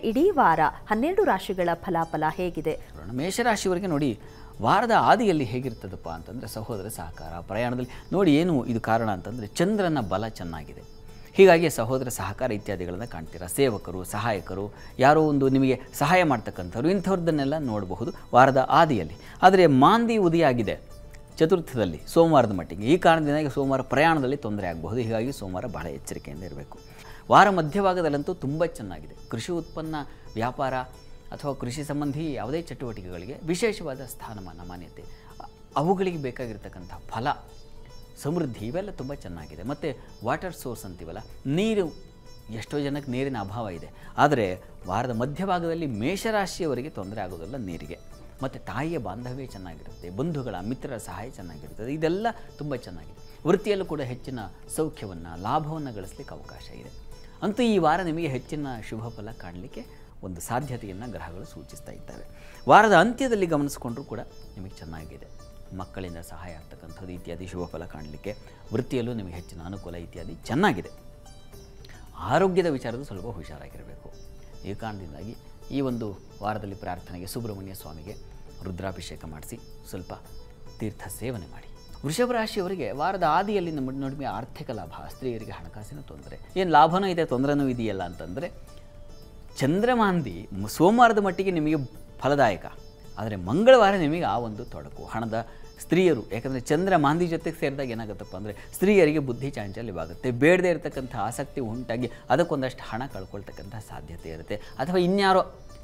ಇಡೀ ವಾರ ಹನ್ನೆರಡು ರಾಶಿಗಳ ಫಲಾಫಲ ಹೇಗಿದೆ ನೋಡೋಣ. ಮೇಷರಾಶಿಯವರಿಗೆ ನೋಡಿ ವಾರದ ಆದಿಯಲ್ಲಿ ಹೇಗಿರ್ತದಪ್ಪ ಅಂತಂದರೆ ಸಹೋದರ ಸಹಕಾರ ಪ್ರಯಾಣದಲ್ಲಿ ನೋಡಿ ಏನು ಇದು ಕಾರಣ ಅಂತಂದರೆ ಚಂದ್ರನ ಬಲ ಚೆನ್ನಾಗಿದೆ ಹೀಗಾಗಿ ಸಹೋದರ ಸಹಕಾರ ಇತ್ಯಾದಿಗಳನ್ನು ಕಾಣ್ತೀರಾ ಸೇವಕರು ಸಹಾಯಕರು ಯಾರೋ ಒಂದು ನಿಮಗೆ ಸಹಾಯ ಮಾಡ್ತಕ್ಕಂಥವ್ರು ಇಂಥವ್ರದ್ದನ್ನೆಲ್ಲ ನೋಡಬಹುದು ವಾರದ ಆದಿಯಲ್ಲಿ ಆದರೆ ಮಾಂದಿ ಉದಯ ಆಗಿದೆ ಚತುರ್ಥದಲ್ಲಿ ಸೋಮವಾರದ ಮಟ್ಟಿಗೆ ಈ ಕಾರಣದಿಂದಾಗಿ ಸೋಮವಾರ ಪ್ರಯಾಣದಲ್ಲಿ ತೊಂದರೆ ಆಗಬಹುದು ಹೀಗಾಗಿ ಸೋಮವಾರ ಬಹಳ ಎಚ್ಚರಿಕೆಯಿಂದ ಇರಬೇಕು ವಾರ ಮಧ್ಯಭಾಗದಲ್ಲಂತೂ ತುಂಬ ಚೆನ್ನಾಗಿದೆ ಕೃಷಿ ಉತ್ಪನ್ನ ವ್ಯಾಪಾರ ಅಥವಾ ಕೃಷಿ ಸಂಬಂಧಿ ಯಾವುದೇ ಚಟುವಟಿಕೆಗಳಿಗೆ ವಿಶೇಷವಾದ ಸ್ಥಾನಮಾನ ಮಾನ್ಯತೆ ಅ- ಅವುಗಳಿಗೆ ಬೇಕಾಗಿರ್ತಕ್ಕಂಥ ಫಲ ಸಮೃದ್ಧಿ ಇವೆಲ್ಲ ತುಂಬ ಚೆನ್ನಾಗಿದೆ ಮತ್ತು ವಾಟರ್ ಸೋರ್ಸ್ ಅಂತೀವಲ್ಲ ನೀರು ಎಷ್ಟೋ ಜನಕ್ಕೆ ನೀರಿನ ಅಭಾವ ಇದೆ ಆದರೆ ವಾರದ ಮಧ್ಯಭಾಗದಲ್ಲಿ ಮೇಷರಾಶಿಯವರಿಗೆ ತೊಂದರೆ ಆಗೋದಿಲ್ಲ ನೀರಿಗೆ ಮತ್ತು ತಾಯಿಯ ಬಾಂಧವ್ಯ ಚೆನ್ನಾಗಿರುತ್ತೆ ಬಂಧುಗಳ ಮಿತ್ರರ ಸಹಾಯ ಚೆನ್ನಾಗಿರ್ತದೆ ಇದೆಲ್ಲ ತುಂಬ ಚೆನ್ನಾಗಿದೆ ವೃತ್ತಿಯಲ್ಲೂ ಕೂಡ ಹೆಚ್ಚಿನ ಸೌಖ್ಯವನ್ನು ಲಾಭವನ್ನು ಗಳಿಸ್ಲಿಕ್ಕೆ ಅವಕಾಶ ಇದೆ ಅಂತೂ ಈ ವಾರ ನಿಮಗೆ ಹೆಚ್ಚಿನ ಶುಭ ಫಲ ಕಾಣಲಿಕ್ಕೆ ಒಂದು ಸಾಧ್ಯತೆಯನ್ನು ಗ್ರಹಗಳು ಸೂಚಿಸ್ತಾ ಇದ್ದಾವೆ ವಾರದ ಅಂತ್ಯದಲ್ಲಿ ಗಮನಿಸಿಕೊಂಡ್ರೂ ಕೂಡ ನಿಮಗೆ ಚೆನ್ನಾಗಿದೆ ಮಕ್ಕಳಿಂದ ಸಹಾಯ ಆಗ್ತಕ್ಕಂಥದ್ದು ಇತ್ಯಾದಿ ಶುಭ ಫಲ ಕಾಣಲಿಕ್ಕೆ ವೃತ್ತಿಯಲ್ಲೂ ನಿಮಗೆ ಹೆಚ್ಚಿನ ಅನುಕೂಲ ಇತ್ಯಾದಿ ಚೆನ್ನಾಗಿದೆ ಆರೋಗ್ಯದ ವಿಚಾರದ್ದು ಸ್ವಲ್ಪ ಹುಷಾರಾಗಿರಬೇಕು ಈ ಕಾರಣದಿಂದಾಗಿ ಈ ಒಂದು ವಾರದಲ್ಲಿ ಪ್ರಾರ್ಥನೆಗೆ ಸುಬ್ರಹ್ಮಣ್ಯ ಸ್ವಾಮಿಗೆ ರುದ್ರಾಭಿಷೇಕ ಮಾಡಿಸಿ ಸ್ವಲ್ಪ ತೀರ್ಥ ಸೇವನೆ ಮಾಡಿ ವೃಷಭ ರಾಶಿಯವರಿಗೆ ವಾರದ ಆದಿಯಲ್ಲಿ ನಮ್ಮ ನಡುವೆ ಆರ್ಥಿಕ ಲಾಭ ಸ್ತ್ರೀಯರಿಗೆ ಹಣಕಾಸಿನ ತೊಂದರೆ ಏನು ಲಾಭನೂ ಇದೆ ತೊಂದರೆನೂ ಇದೆಯಲ್ಲ ಅಂತಂದರೆ ಚಂದ್ರಮಾಂದಿ ಮ- ಸೋಮವಾರದ ಮಟ್ಟಿಗೆ ನಿಮಗೆ ಫಲದಾಯಕ ಆದರೆ ಮಂಗಳವಾರ ನಿಮಗೆ ಆ ಒಂದು ತೊಡಕು ಹಣದ ಸ್ತ್ರೀಯರು ಯಾಕಂದರೆ ಚಂದ್ರ ಮಾಂದಿ ಜೊತೆಗೆ ಸೇರಿದಾಗ ಏನಾಗುತ್ತಪ್ಪ ಅಂದರೆ ಸ್ತ್ರೀಯರಿಗೆ ಬುದ್ಧಿ ಚಾಂಚಲ್ಯವಾಗುತ್ತೆ ಬೇಡದೇ ಇರತಕ್ಕಂಥ ಆಸಕ್ತಿ ಉಂಟಾಗಿ ಅದಕ್ಕೊಂದಷ್ಟು ಹಣ ಕಳ್ಕೊಳ್ತಕ್ಕಂಥ ಸಾಧ್ಯತೆ ಇರುತ್ತೆ ಅಥವಾ ಇನ್ಯಾರೋ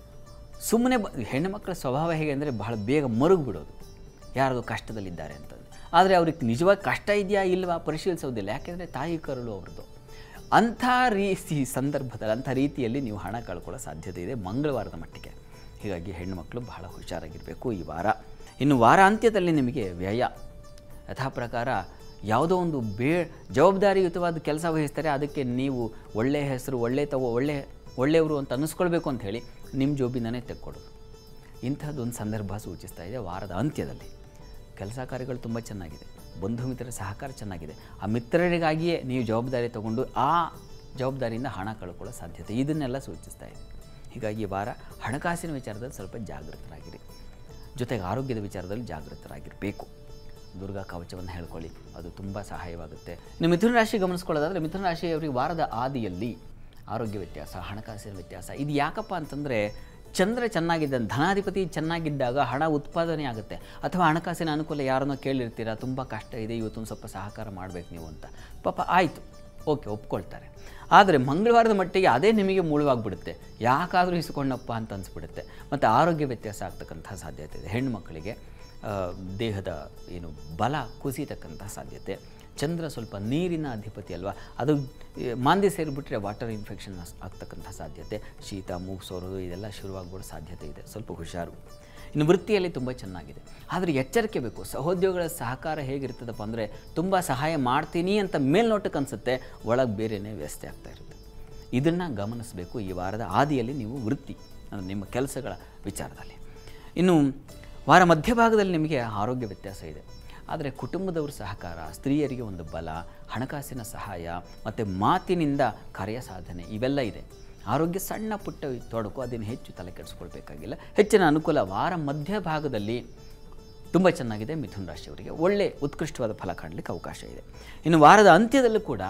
ಸುಮ್ಮನೆ ಬ ಹೆಣ್ಣುಮಕ್ಕಳ ಸ್ವಭಾವ ಹೇಗೆ ಅಂದರೆ ಬಹಳ ಬೇಗ ಮರುಗು ಬಿಡೋದು ಯಾರದು ಕಷ್ಟದಲ್ಲಿದ್ದಾರೆ ಅಂತಂದು ಆದರೆ ಅವ್ರಿಗೆ ನಿಜವಾಗಿ ಕಷ್ಟ ಇದೆಯಾ ಇಲ್ವಾ ಪರಿಶೀಲಿಸೋದಿಲ್ಲ ಯಾಕೆಂದರೆ ತಾಯಿ ಕರುಳು ಅವ್ರದ್ದು ಅಂಥ ರೀತಿ ಸಂದರ್ಭದಲ್ಲಿ ಅಂಥ ರೀತಿಯಲ್ಲಿ ನೀವು ಹಣ ಕಳ್ಕೊಳ್ಳೋ ಸಾಧ್ಯತೆ ಇದೆ ಮಂಗಳವಾರದ ಮಟ್ಟಿಗೆ ಹೀಗಾಗಿ ಹೆಣ್ಣುಮಕ್ಕಳು ಬಹಳ ಹುಷಾರಾಗಿರಬೇಕು ಈ ವಾರ ಇನ್ನು ವಾರ ಅಂತ್ಯದಲ್ಲಿ ನಿಮಗೆ ವ್ಯಯ ಯಥಾ ಪ್ರಕಾರ ಯಾವುದೋ ಒಂದು ಬೇ ಜವಾಬ್ದಾರಿಯುತವಾದ ಕೆಲಸ ವಹಿಸ್ತಾರೆ ಅದಕ್ಕೆ ನೀವು ಒಳ್ಳೆಯ ಹೆಸರು ಒಳ್ಳೆ ತಗೋ ಒಳ್ಳೆ ಒಳ್ಳೆಯವರು ಅಂತ ಅನ್ನಿಸ್ಕೊಳ್ಬೇಕು ಅಂತ ಹೇಳಿ ನಿಮ್ಮ ಜೋಬಿಂದನೇ ತೆಕ್ಕೊಡೋದು ಇಂಥದ್ದೊಂದು ಸಂದರ್ಭ ಸೂಚಿಸ್ತಾ ಇದೆ ವಾರದ ಅಂತ್ಯದಲ್ಲಿ ಕೆಲಸ ಕಾರ್ಯಗಳು ತುಂಬ ಚೆನ್ನಾಗಿದೆ ಬಂಧು ಮಿತ್ರರ ಸಹಕಾರ ಚೆನ್ನಾಗಿದೆ ಆ ಮಿತ್ರರಿಗಾಗಿಯೇ ನೀವು ಜವಾಬ್ದಾರಿ ತಗೊಂಡು ಆ ಜವಾಬ್ದಾರಿಯಿಂದ ಹಣ ಕಳ್ಕೊಳ್ಳೋ ಸಾಧ್ಯತೆ ಇದನ್ನೆಲ್ಲ ಸೂಚಿಸ್ತಾ ಇದೆ ಹೀಗಾಗಿ ಈ ವಾರ ಹಣಕಾಸಿನ ವಿಚಾರದಲ್ಲಿ ಸ್ವಲ್ಪ ಜಾಗೃತರಾಗಿರಿ ಜೊತೆಗೆ ಆರೋಗ್ಯದ ವಿಚಾರದಲ್ಲಿ ಜಾಗೃತರಾಗಿರಬೇಕು ದುರ್ಗಾ ಕವಚವನ್ನು ಹೇಳ್ಕೊಳ್ಳಿ ಅದು ತುಂಬ ಸಹಾಯವಾಗುತ್ತೆ ಇನ್ನು ಮಿಥುನ ರಾಶಿ ಗಮನಿಸ್ಕೊಳ್ಳೋದಾದರೆ ಮಿಥುನ ರಾಶಿಯವರಿಗೆ ವಾರದ ಆದಿಯಲ್ಲಿ ಆರೋಗ್ಯ ವ್ಯತ್ಯಾಸ ಹಣಕಾಸಿನ ವ್ಯತ್ಯಾಸ ಇದು ಯಾಕಪ್ಪ ಅಂತಂದರೆ ಚಂದ್ರ ಚೆನ್ನಾಗಿದ್ದ ಧನಾಧಿಪತಿ ಚೆನ್ನಾಗಿದ್ದಾಗ ಹಣ ಉತ್ಪಾದನೆ ಆಗುತ್ತೆ ಅಥವಾ ಹಣಕಾಸಿನ ಅನುಕೂಲ ಯಾರನ್ನೋ ಕೇಳಿರ್ತೀರಾ ತುಂಬ ಕಷ್ಟ ಇದೆ ಇವತ್ತೊಂದು ಸ್ವಲ್ಪ ಸಹಕಾರ ಮಾಡಬೇಕು ನೀವು ಅಂತ ಪಾಪ ಆಯಿತು ಓಕೆ ಒಪ್ಕೊಳ್ತಾರೆ ಆದರೆ ಮಂಗಳವಾರದ ಮಟ್ಟಿಗೆ ಅದೇ ನಿಮಗೆ ಮುಳುವಾಗ್ಬಿಡುತ್ತೆ ಯಾಕಾದರೂ ಇಸ್ಕೊಂಡಪ್ಪ ಅಂತ ಅನಿಸ್ಬಿಡುತ್ತೆ ಮತ್ತು ಆರೋಗ್ಯ ವ್ಯತ್ಯಾಸ ಆಗ್ತಕ್ಕಂಥ ಸಾಧ್ಯತೆ ಇದೆ ಹೆಣ್ಣು ಮಕ್ಕಳಿಗೆ ಆ, ದೇಹದ ಏನು ಬಲ ಕುಸಿತಕ್ಕಂಥ ಸಾಧ್ಯತೆ ಚಂದ್ರ ಸ್ವಲ್ಪ ನೀರಿನ ಅಧಿಪತಿ ಅಲ್ವಾ ಅದು ಈ, ಮಾಂದಿ ಸೇರಿಬಿಟ್ರೆ ವಾಟರ್ ಇನ್ಫೆಕ್ಷನ್ ಆಗ್ತಕ್ಕಂಥ ಸಾಧ್ಯತೆ ಶೀತ ಮೂಗು ಸೋರೋದು ಇದೆಲ್ಲ ಶುರುವಾಗ್ಬಿಡೋ ಸಾಧ್ಯತೆ ಇದೆ ಸ್ವಲ್ಪ ಹುಷಾರು ಇನ್ನು ವೃತ್ತಿಯಲ್ಲಿ ತುಂಬ ಚೆನ್ನಾಗಿದೆ ಆದರೆ ಎಚ್ಚರಿಕೆ ಬೇಕು ಸಹೋದ್ಯೋಗಿಗಳ ಸಹಕಾರ ಹೇಗಿರ್ತದಪ್ಪ ಅಂದರೆ ತುಂಬ ಸಹಾಯ ಮಾಡ್ತೀನಿ ಅಂತ ಮೇಲ್ನೋಟಕ್ಕೆ ಅನಿಸುತ್ತೆ ಒಳಗೆ ಬೇರೆಯೇ ವ್ಯವಸ್ಥೆ ಆಗ್ತಾ ಇರುತ್ತೆ ಇದನ್ನು ಗಮನಿಸಬೇಕು ಈ ವಾರದ ಆದಿಯಲ್ಲಿ ನೀವು ವೃತ್ತಿ ಅಂದರೆ ನಿಮ್ಮ ಕೆಲಸಗಳ ವಿಚಾರದಲ್ಲಿ ಇನ್ನು ವಾರ ಮಧ್ಯಭಾಗದಲ್ಲಿ ನಿಮಗೆ ಆರೋಗ್ಯ ವ್ಯತ್ಯಾಸ ಇದೆ ಆದರೆ ಕುಟುಂಬದವ್ರ ಸಹಕಾರ ಸ್ತ್ರೀಯರಿಗೆ ಒಂದು ಬಲ ಹಣಕಾಸಿನ ಸಹಾಯ ಮತ್ತು ಮಾತಿನಿಂದ ಕಾರ್ಯ ಸಾಧನೆ ಇವೆಲ್ಲ ಇದೆ ಆರೋಗ್ಯ ಸಣ್ಣ ಪುಟ್ಟ ತೊಡಕು ಅದನ್ನು ಹೆಚ್ಚು ತಲೆ ಕೆಡಿಸ್ಕೊಳ್ಬೇಕಾಗಿಲ್ಲ ಹೆಚ್ಚಿನ ಅನುಕೂಲ ವಾರ ಮಧ್ಯಭಾಗದಲ್ಲಿ ತುಂಬ ಚೆನ್ನಾಗಿದೆ ಮಿಥುನ ರಾಶಿಯವರಿಗೆ ಒಳ್ಳೆ ಉತ್ಕೃಷ್ಟವಾದ ಫಲ ಕಾಣಲಿಕ್ಕೆ ಅವಕಾಶ ಇದೆ ಇನ್ನು ವಾರದ ಅಂತ್ಯದಲ್ಲೂ ಕೂಡ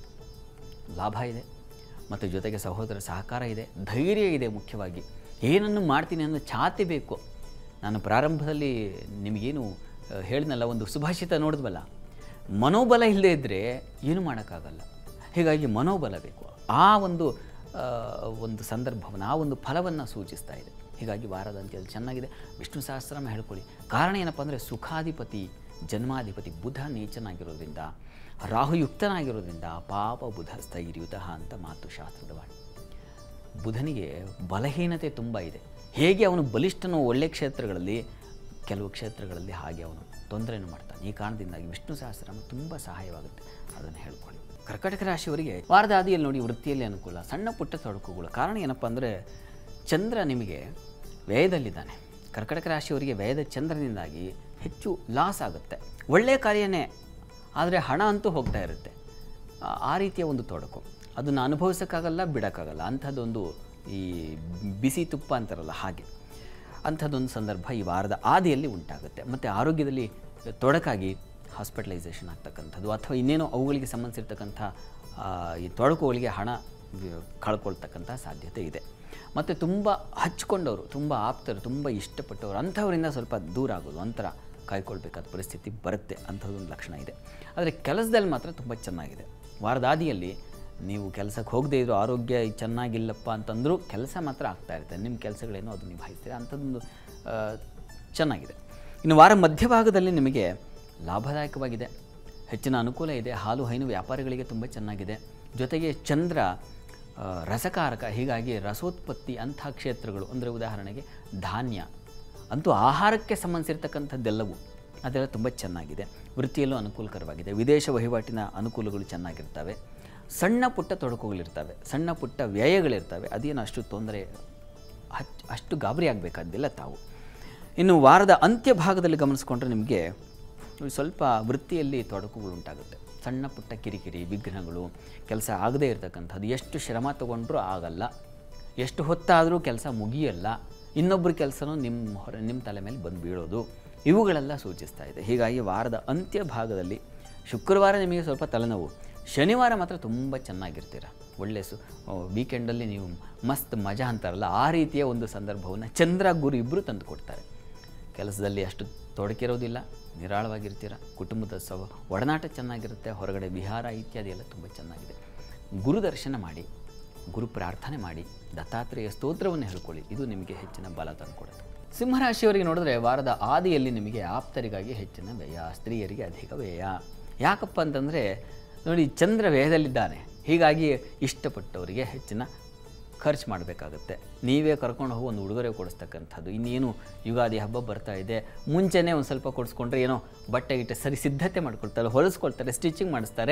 ಲಾಭ ಇದೆ ಮತ್ತು ಜೊತೆಗೆ ಸಹೋದರ ಸಹಕಾರ ಇದೆ ಧೈರ್ಯ ಇದೆ ಮುಖ್ಯವಾಗಿ ಏನನ್ನು ಮಾಡ್ತೀನಿ ಅನ್ನೋ ಛಾತಿ ಬೇಕು ನಾನು ಪ್ರಾರಂಭದಲ್ಲಿ ನಿಮಗೇನು ಆ, ಹೇಳಿದ್ನಲ್ಲ ಒಂದು ಸುಭಾಷಿತ ನೋಡಿದ್ವಲ್ಲ ಮನೋಬಲ ಇಲ್ಲದೇ ಇದ್ದರೆ ಏನು ಮಾಡೋಕ್ಕಾಗಲ್ಲ ಹೀಗಾಗಿ ಮನೋಬಲ ಬೇಕು ಆ ಒಂದು ಆ, ಒಂದು ಸಂದರ್ಭವನ್ನು ಆ ಒಂದು ಫಲವನ್ನು ಸೂಚಿಸ್ತಾ ಇದೆ ಹೀಗಾಗಿ ವಾರದ ಅಂತ್ಯದಲ್ಲಿ ಚೆನ್ನಾಗಿದೆ ವಿಷ್ಣು ಸಹಸ್ರನಾಮ ಹೇಳ್ಕೊಳ್ಳಿ ಕಾರಣ ಏನಪ್ಪ ಅಂದರೆ ಸುಖಾಧಿಪತಿ ಜನ್ಮಾಧಿಪತಿ ಬುಧ ನೀಚನಾಗಿರೋದ್ರಿಂದ ರಾಹುಯುಕ್ತನಾಗಿರೋದ್ರಿಂದ ಪಾಪ ಬುಧ ಸ್ಥೈರ್ಯುತಃ ಅಂತ ಮಾತು ಶಾಸ್ತ್ರದ ವಾಣಿ ಬುಧನಿಗೆ ಬಲಹೀನತೆ ತುಂಬ ಇದೆ ಹೇಗೆ ಅವನು ಬಲಿಷ್ಠನೋ ಒಳ್ಳೆ ಕ್ಷೇತ್ರಗಳಲ್ಲಿ ಕೆಲವು ಕ್ಷೇತ್ರಗಳಲ್ಲಿ ಹಾಗೆ ಅವನು ತೊಂದರೆಯನ್ನು ಮಾಡ್ತಾನೆ ಈ ಕಾರಣದಿಂದಾಗಿ ವಿಷ್ಣು ಸಹಸ್ರನಾಮ ತುಂಬ ಸಹಾಯವಾಗುತ್ತೆ ಅದನ್ನು ಹೇಳ್ಕೊಳ್ಳಿ ಕರ್ಕಟಕ ರಾಶಿಯವರಿಗೆ ವಾರದ ಆದಿಯಲ್ಲಿ ನೋಡಿ ವೃತ್ತಿಯಲ್ಲಿ ಅನುಕೂಲ ಸಣ್ಣ ಪುಟ್ಟ ತೊಡಕುಗಳು ಕಾರಣ ಏನಪ್ಪ ಅಂದರೆ ಚಂದ್ರ ನಿಮಗೆ ವ್ಯಯದಲ್ಲಿದ್ದಾನೆ ಕರ್ಕಟಕ ರಾಶಿಯವರಿಗೆ ವ್ಯಯದ ಚಂದ್ರನಿಂದಾಗಿ ಹೆಚ್ಚು ಲಾಸ್ ಆಗುತ್ತೆ ಒಳ್ಳೆಯ ಕಾರ್ಯನೇ ಆದರೆ ಹಣ ಅಂತೂ ಹೋಗ್ತಾ ಇರುತ್ತೆ ಆ- ಆ ರೀತಿಯ ಒಂದು ತೊಡಕು ಅದನ್ನು ಅನುಭವಿಸೋಕ್ಕಾಗಲ್ಲ ಬಿಡೋಕ್ಕಾಗಲ್ಲ ಅಂಥದ್ದೊಂದು ಈ ಬಿಸಿ ತುಪ್ಪ ಅಂತಾರಲ್ಲ ಹಾಗೆ ಅಂಥದ್ದೊಂದು ಸಂದರ್ಭ ಈ ವಾರದ ಆದಿಯಲ್ಲಿ ಉಂಟಾಗುತ್ತೆ ಮತ್ತು ಆರೋಗ್ಯದಲ್ಲಿ ತೊಡಕಾಗಿ ಹಾಸ್ಪಿಟಲೈಸೇಷನ್ ಆಗ್ತಕ್ಕಂಥದ್ದು ಅಥವಾ ಇನ್ನೇನೋ ಅವುಗಳಿಗೆ ಸಂಬಂಧಿಸಿರ್ತಕ್ಕಂಥ ಆ, ಈ ತೊಡಕುಗಳಿಗೆ ಹಣ ವಿ- ಕಳ್ಕೊಳ್ತಕ್ಕಂಥ ಸಾಧ್ಯತೆ ಇದೆ ಮತ್ತು ತುಂಬ ಹಚ್ಕೊಂಡವರು ತುಂಬ ಆಪ್ತರು ತುಂಬ ಇಷ್ಟಪಟ್ಟವರು ಅಂಥವರಿಂದ ಸ್ವಲ್ಪ ದೂರ ಆಗೋದು ಅಂತರ ಕಾಯ್ಕೊಳ್ಬೇಕಾದ ಪರಿಸ್ಥಿತಿ ಬರುತ್ತೆ ಅಂಥದ್ದೊಂದು ಲಕ್ಷಣ ಇದೆ ಆದರೆ ಕೆಲಸದಲ್ಲಿ ಮಾತ್ರ ತುಂಬ ಚೆನ್ನಾಗಿದೆ ವಾರದ ಆದಿಯಲ್ಲಿ ನೀವು ಕೆಲಸಕ್ಕೆ ಹೋಗದೇ ಇರೋ ಆರೋಗ್ಯ ಚೆನ್ನಾಗಿಲ್ಲಪ್ಪ ಅಂತಂದರೂ ಕೆಲಸ ಮಾತ್ರ ಆಗ್ತಾ ಇರುತ್ತೆ ನಿಮ್ಮ ಕೆಲಸಗಳೇನೋ ಅದು ನಿಭಾಯಿಸ್ತೀರ ಅಂಥದ್ದೊಂದು ಆ, ಚೆನ್ನಾಗಿದೆ ಇನ್ನು ವಾರ ಮಧ್ಯಭಾಗದಲ್ಲಿ ನಿಮಗೆ ಲಾಭದಾಯಕವಾಗಿದೆ ಹೆಚ್ಚಿನ ಅನುಕೂಲ ಇದೆ ಹಾಲು ಹೈನು ವ್ಯಾಪಾರಿಗಳಿಗೆ ತುಂಬ ಚೆನ್ನಾಗಿದೆ ಜೊತೆಗೆ ಚಂದ್ರ ಆ, ರಸಕಾರಕ ಹೀಗಾಗಿ ರಸೋತ್ಪತ್ತಿ ಅಂಥ ಕ್ಷೇತ್ರಗಳು ಅಂದರೆ ಉದಾಹರಣೆಗೆ ಧಾನ್ಯ ಅಂತೂ ಆಹಾರಕ್ಕೆ ಸಂಬಂಧಿಸಿರ್ತಕ್ಕಂಥದ್ದೆಲ್ಲವೂ ಅದೆಲ್ಲ ತುಂಬ ಚೆನ್ನಾಗಿದೆ ವೃತ್ತಿಯಲ್ಲೂ ಅನುಕೂಲಕರವಾಗಿದೆ ವಿದೇಶ ವಹಿವಾಟಿನ ಅನುಕೂಲಗಳು ಚೆನ್ನಾಗಿರ್ತವೆ ಸಣ್ಣ ಪುಟ್ಟ ತೊಡಕುಗಳಿರ್ತವೆ ಸಣ್ಣ ಪುಟ್ಟ ವ್ಯಯಗಳಿರ್ತವೆ ಅದೇನು ಅಷ್ಟು ತೊಂದರೆ ಹಚ್ ಅಷ್ಟು ಗಾಬರಿ ಆಗಬೇಕಾದ್ದಿಲ್ಲ ತಾವು ಇನ್ನು ವಾರದ ಅಂತ್ಯ ಭಾಗದಲ್ಲಿ ಗಮನಿಸ್ಕೊಂಡ್ರೆ ನಿಮಗೆ ಸ್ವಲ್ಪ ವೃತ್ತಿಯಲ್ಲಿ ತೊಡಕುಗಳು ಉಂಟಾಗುತ್ತೆ ಸಣ್ಣ ಪುಟ್ಟ ಕಿರಿಕಿರಿ ವಿಘ್ನಗಳು ಕೆಲಸ ಆಗದೇ ಇರತಕ್ಕಂಥದ್ದು ಎಷ್ಟು ಶ್ರಮ ತಗೊಂಡ್ರೂ ಆಗಲ್ಲ ಎಷ್ಟು ಹೊತ್ತಾದರೂ ಕೆಲಸ ಮುಗಿಯಲ್ಲ ಇನ್ನೊಬ್ಬರ ಕೆಲಸನೂ ನಿಮ್ಮ ಹೊರ ನಿಮ್ಮ ತಲೆ ಮೇಲೆ ಬಂದು ಬೀಳೋದು ಇವುಗಳೆಲ್ಲ ಸೂಚಿಸ್ತಾ ಇದೆ ಹೀಗಾಗಿ ವಾರದ ಅಂತ್ಯ ಭಾಗದಲ್ಲಿ ಶುಕ್ರವಾರ ನಿಮಗೆ ಸ್ವಲ್ಪ ತಲೆನೋವು ಶನಿವಾರ ಮಾತ್ರ ತುಂಬ ಚೆನ್ನಾಗಿರ್ತೀರ ಒಳ್ಳೆ ಸು ವೀಕೆಂಡಲ್ಲಿ ನೀವು ಮಸ್ತ್ ಮಜಾ ಅಂತಾರಲ್ಲ ಆ ರೀತಿಯ ಒಂದು ಸಂದರ್ಭವನ್ನು ಚಂದ್ರ ಗುರು ಇಬ್ಬರು ತಂದು ಕೊಡ್ತಾರೆ ಕೆಲಸದಲ್ಲಿ ಅಷ್ಟು ತೊಡಕಿರೋದಿಲ್ಲ ನಿರಾಳವಾಗಿರ್ತೀರ ಕುಟುಂಬದ ಸವ ಒಡನಾಟ ಚೆನ್ನಾಗಿರುತ್ತೆ ಹೊರಗಡೆ ವಿಹಾರ ಇತ್ಯಾದಿ ಎಲ್ಲ ತುಂಬ ಚೆನ್ನಾಗಿದೆ ಗುರು ದರ್ಶನ ಮಾಡಿ ಗುರು ಪ್ರಾರ್ಥನೆ ಮಾಡಿ ದತ್ತಾತ್ರೇಯ ಸ್ತೋತ್ರವನ್ನು ಹೇಳ್ಕೊಳ್ಳಿ ಇದು ನಿಮಗೆ ಹೆಚ್ಚಿನ ಬಲ ತಂದುಕೊಡುತ್ತೆ ಸಿಂಹರಾಶಿಯವರಿಗೆ ನೋಡಿದ್ರೆ ವಾರದ ಆದಿಯಲ್ಲಿ ನಿಮಗೆ ಆಪ್ತರಿಗಾಗಿ ಹೆಚ್ಚಿನ ವ್ಯಯ ಸ್ತ್ರೀಯರಿಗೆ ಅಧಿಕ ವ್ಯಯ ಯಾಕಪ್ಪ ಅಂತಂದರೆ ನೋಡಿ ಚಂದ್ರ ವ್ಯಯದಲ್ಲಿದ್ದಾನೆ ಹೀಗಾಗಿ ಇಷ್ಟಪಟ್ಟವರಿಗೆ ಹೆಚ್ಚಿನ ಖರ್ಚು ಮಾಡಬೇಕಾಗುತ್ತೆ ನೀವೇ ಕರ್ಕೊಂಡು ಹೋಗಿ ಒಂದು ಉಡುಗೊರೆ ಕೊಡಿಸ್ತಕ್ಕಂಥದ್ದು ಇನ್ನೇನು ಯುಗಾದಿ ಹಬ್ಬ ಬರ್ತಾ ಇದೆ ಮುಂಚೆನೇ ಒಂದು ಸ್ವಲ್ಪ ಕೊಡಿಸ್ಕೊಂಡ್ರೆ ಏನೋ ಬಟ್ಟೆ ಗಿಟ್ಟೆ ಸರಿ ಸಿದ್ಧತೆ ಮಾಡ್ಕೊಳ್ತಾರೆ ಹೊಲಿಸ್ಕೊಳ್ತಾರೆ ಸ್ಟಿಚಿಂಗ್ ಮಾಡಿಸ್ತಾರೆ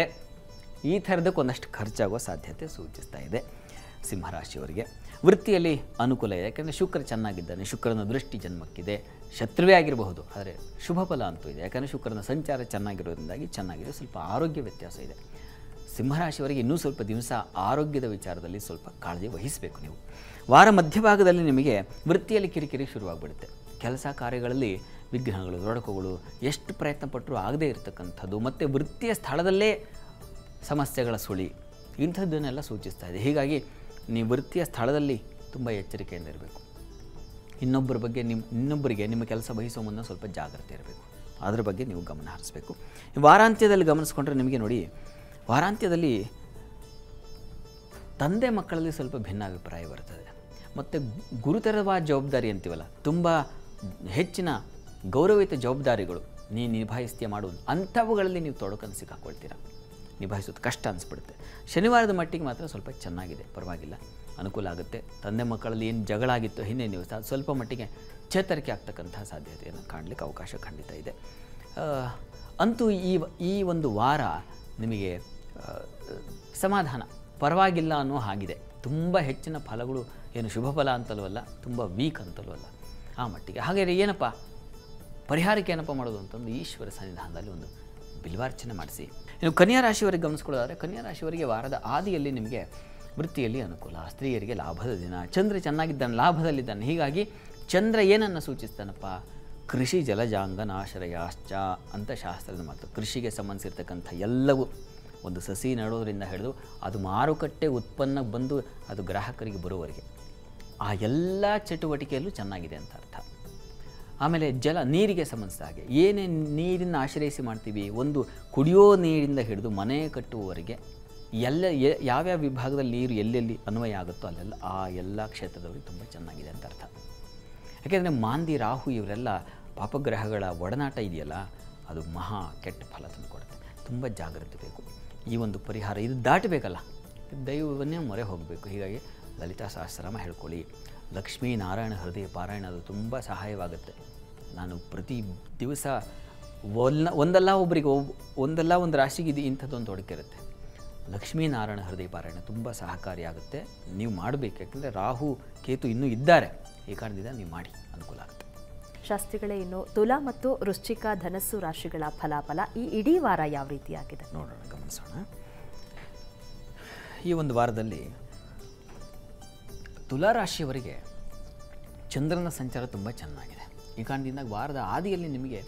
ಈ ಥರದಕ್ಕೆ ಒಂದಷ್ಟು ಖರ್ಚಾಗೋ ಸಾಧ್ಯತೆ ಸೂಚಿಸ್ತಾ ಇದೆ ಸಿಂಹರಾಶಿಯವರಿಗೆ ವೃತ್ತಿಯಲ್ಲಿ ಅನುಕೂಲ ಇದೆ ಯಾಕಂದರೆ ಶುಕ್ರ ಚೆನ್ನಾಗಿದ್ದಾನೆ ಶುಕ್ರನ ದೃಷ್ಟಿ ಜನ್ಮಕ್ಕಿದೆ ಶತ್ರುವೇ ಆಗಿರಬಹುದು ಆದರೆ ಶುಭ ಫಲ ಅಂತೂ ಇದೆ ಯಾಕಂದರೆ ಶುಕ್ರನ ಸಂಚಾರ ಚೆನ್ನಾಗಿರೋದ್ರಿಂದಾಗಿ ಚೆನ್ನಾಗಿದೆ ಸ್ವಲ್ಪ ಆರೋಗ್ಯ ವ್ಯತ್ಯಾಸ ಇದೆ ಸಿಂಹರಾಶಿಯವರಿಗೆ ಇನ್ನೂ ಸ್ವಲ್ಪ ದಿವಸ ಆರೋಗ್ಯದ ವಿಚಾರದಲ್ಲಿ ಸ್ವಲ್ಪ ಕಾಳಜಿ ವಹಿಸಬೇಕು ನೀವು ವಾರ ಮಧ್ಯಭಾಗದಲ್ಲಿ ನಿಮಗೆ ವೃತ್ತಿಯಲ್ಲಿ ಕಿರಿಕಿರಿ ಶುರುವಾಗ್ಬಿಡುತ್ತೆ ಕೆಲಸ ಕಾರ್ಯಗಳಲ್ಲಿ ವಿಘ್ನಗಳು ತೊಡಕುಗಳು ಎಷ್ಟು ಪ್ರಯತ್ನ ಪಟ್ಟರೂ ಆಗದೇ ಇರತಕ್ಕಂಥದ್ದು ಮತ್ತು ವೃತ್ತಿಯ ಸ್ಥಳದಲ್ಲೇ ಸಮಸ್ಯೆಗಳ ಸುಳಿ ಇಂಥದ್ದನ್ನೆಲ್ಲ ಸೂಚಿಸ್ತಾ ಇದೆ ಹೀಗಾಗಿ ನೀವು ವೃತ್ತಿಯ ಸ್ಥಳದಲ್ಲಿ ತುಂಬ ಎಚ್ಚರಿಕೆಯಿಂದ ಇರಬೇಕು ಇನ್ನೊಬ್ಬರ ಬಗ್ಗೆ ನಿಮ್ಮ ಇನ್ನೊಬ್ಬರಿಗೆ ನಿಮ್ಮ ಕೆಲಸ ವಹಿಸೋ ಮುನ್ನ ಸ್ವಲ್ಪ ಜಾಗ್ರತೆ ಇರಬೇಕು ಅದ್ರ ಬಗ್ಗೆ ನೀವು ಗಮನ ಹರಿಸಬೇಕು ವಾರಾಂತ್ಯದಲ್ಲಿ ಗಮನಿಸ್ಕೊಂಡ್ರೆ ನಿಮಗೆ ನೋಡಿ ವಾರಾಂತ್ಯದಲ್ಲಿ ತಂದೆ ಮಕ್ಕಳಲ್ಲಿ ಸ್ವಲ್ಪ ಭಿನ್ನಾಭಿಪ್ರಾಯ ಬರ್ತದೆ ಮತ್ತು ಗುರುತರವಾದ ಜವಾಬ್ದಾರಿ ಅಂತೀವಲ್ಲ ತುಂಬ ಹೆಚ್ಚಿನ ಗೌರವಿತ ಜವಾಬ್ದಾರಿಗಳು ನೀನು ನಿಭಾಯಿಸ್ತೀಯ ಮಾಡುವುದು ಅಂಥವುಗಳಲ್ಲಿ ನೀವು ತೊಡಕನ್ನು ಸಿಕ್ಕಾಕೊಳ್ತೀರ ನಿಭಾಯಿಸೋದು ಕಷ್ಟ ಅನಿಸ್ಬಿಡುತ್ತೆ ಶನಿವಾರದ ಮಟ್ಟಿಗೆ ಮಾತ್ರ ಸ್ವಲ್ಪ ಚೆನ್ನಾಗಿದೆ ಪರವಾಗಿಲ್ಲ ಅನುಕೂಲ ಆಗುತ್ತೆ ತಂದೆ ಮಕ್ಕಳಲ್ಲಿ ಏನು ಜಗಳ ಆಗಿತ್ತು ಹಿಂದಿನ ದಿವಸ ಅದು ಸ್ವಲ್ಪ ಮಟ್ಟಿಗೆ ಚೇತರಿಕೆ ಆಗ್ತಕ್ಕಂಥ ಸಾಧ್ಯತೆಯನ್ನು ಕಾಣಲಿಕ್ಕೆ ಅವಕಾಶ ಖಂಡಿತ ಇದೆ ಆ, ಅಂತೂ ಈ ಈ ಒಂದು ವಾರ ನಿಮಗೆ ಆ, ಸಮಾಧಾನ ಪರವಾಗಿಲ್ಲ ಅನ್ನೋ ಹಾಗಿದೆ ತುಂಬ ಹೆಚ್ಚಿನ ಫಲಗಳು ಏನು ಶುಭ ಫಲ ಅಂತಲೂ ತುಂಬ ವೀಕ್ ಅಂತಲೂ ಅಲ್ಲ ಆ ಮಟ್ಟಿಗೆ ಹಾಗಾದರೆ ಏನಪ್ಪ ಪರಿಹಾರಕ್ಕೆ ಏನಪ್ಪ ಮಾಡೋದು ಅಂತಂದು ಈಶ್ವರ ಸನ್ನಿಧಾನದಲ್ಲಿ ಒಂದು ಬಿಲ್ವಾರ್ಚನೆ ಮಾಡಿಸಿ ಇನ್ನು ಕನ್ಯಾ ರಾಶಿಯವರಿಗೆ ಗಮನಿಸ್ಕೊಳ್ಳೋದಾದರೆ ಕನ್ಯಾ ರಾಶಿಯವರಿಗೆ ವಾರದ ಆದಿಯಲ್ಲಿ ನಿಮಗೆ ವೃತ್ತಿಯಲ್ಲಿ ಅನುಕೂಲ ಸ್ತ್ರೀಯರಿಗೆ ಲಾಭದ ದಿನ ಚಂದ್ರ ಚೆನ್ನಾಗಿದ್ದಾನೆ ಲಾಭದಲ್ಲಿದ್ದಾನೆ ಹೀಗಾಗಿ ಚಂದ್ರ ಏನನ್ನು ಸೂಚಿಸ್ತಾನಪ್ಪ ಕೃಷಿ ಜಲಜಾಂಗನಾಶ್ರಯಾಶ್ಚ ಅಂತ ಶಾಸ್ತ್ರದ ಮಾತು ಕೃಷಿಗೆ ಸಂಬಂಧಿಸಿರ್ತಕ್ಕಂಥ ಎಲ್ಲವೂ ಒಂದು ಸಸಿ ನೆಡೋದ್ರಿಂದ ಹಿಡಿದು ಅದು ಮಾರುಕಟ್ಟೆ ಉತ್ಪನ್ನ ಬಂದು ಅದು ಗ್ರಾಹಕರಿಗೆ ಬರುವವರೆಗೆ ಆ ಎಲ್ಲ ಚಟುವಟಿಕೆಯಲ್ಲೂ ಚೆನ್ನಾಗಿದೆ ಅಂತ ಅರ್ಥ ಆಮೇಲೆ ಜಲ ನೀರಿಗೆ ಸಂಬಂಧಿಸಿದ ಹಾಗೆ ಏನೇ ನೀರನ್ನು ಆಶ್ರಯಿಸಿ ಮಾಡ್ತೀವಿ ಒಂದು ಕುಡಿಯೋ ನೀರಿಂದ ಹಿಡಿದು ಮನೆ ಕಟ್ಟುವವರೆಗೆ ಎಲ್ಲ ಎ- ಯಾವ್ಯಾವ ವಿಭಾಗದಲ್ಲಿ ನೀರು ಎಲ್ಲೆಲ್ಲಿ ಅನ್ವಯ ಆಗುತ್ತೋ ಅಲ್ಲೆಲ್ಲ ಆ ಎಲ್ಲ ಕ್ಷೇತ್ರದವರಿಗೆ ತುಂಬ ಚೆನ್ನಾಗಿದೆ ಅಂತ ಅರ್ಥ ಯಾಕೆಂದರೆ ಮಾಂದಿ ರಾಹು ಇವರೆಲ್ಲ ಪಾಪಗ್ರಹಗಳ ಒಡನಾಟ ಇದೆಯಲ್ಲ ಅದು ಮಹಾ ಕೆಟ್ಟ ಫಲ ತಂದುಕೊಡುತ್ತೆ ತುಂಬ ಜಾಗ್ರತೆ ಬೇಕು ಈ ಒಂದು ಪರಿಹಾರ ಇದು ದಾಟಬೇಕಲ್ಲ ದೈವವನ್ನೇ ಮೊರೆ ಹೋಗಬೇಕು ಹೀಗಾಗಿ ಲಲಿತಾ ಸಹಸ್ರನಾಮ ಹೇಳ್ಕೊಳ್ಳಿ ಲಕ್ಷ್ಮೀ ನಾರಾಯಣ ಹೃದಯ ಪಾರಾಯಣ ಅದು ತುಂಬ ಸಹಾಯವಾಗುತ್ತೆ ನಾನು ಪ್ರತಿ ದಿವಸ ಒಂದ ಒಂದಲ್ಲ ಒಬ್ಬರಿಗೆ ಒಬ್ ಒಂದಲ್ಲ ಒಂದು ರಾಶಿಗೆ ಇದು ಇಂಥದ್ದೊಂದು ತೊಡಕಿರುತ್ತೆ ಲಕ್ಷ್ಮೀನಾರಾಯಣ ಹೃದಯ ಪಾರಾಯಣ ತುಂಬ ಸಹಕಾರಿಯಾಗುತ್ತೆ ನೀವು ಮಾಡಬೇಕು ಯಾಕಂದರೆ ರಾಹು ಕೇತು ಇನ್ನೂ ಇದ್ದಾರೆ ಈ ಕಾರಣದಿಂದ ನೀವು ಮಾಡಿ ಅನುಕೂಲ ಆಗುತ್ತೆ ಶಾಸ್ತ್ರಿಗಳೇ ಇನ್ನು ತುಲಾ ಮತ್ತು ವೃಶ್ಚಿಕ ಧನಸ್ಸು ರಾಶಿಗಳ ಫಲಾಫಲ ಈ ಇಡೀ ವಾರ ಯಾವ ರೀತಿಯಾಗಿದೆ ನೋಡೋಣ ಗಮನಿಸೋಣ ಈ ಒಂದು ವಾರದಲ್ಲಿ ತುಲಾರಾಶಿಯವರಿಗೆ ಚಂದ್ರನ ಸಂಚಾರ ತುಂಬ ಚೆನ್ನಾಗಿದೆ ಈ ಕಾರಣದಿಂದ ವಾರದ ಆದಿಯಲ್ಲಿ ನಿಮಗೆ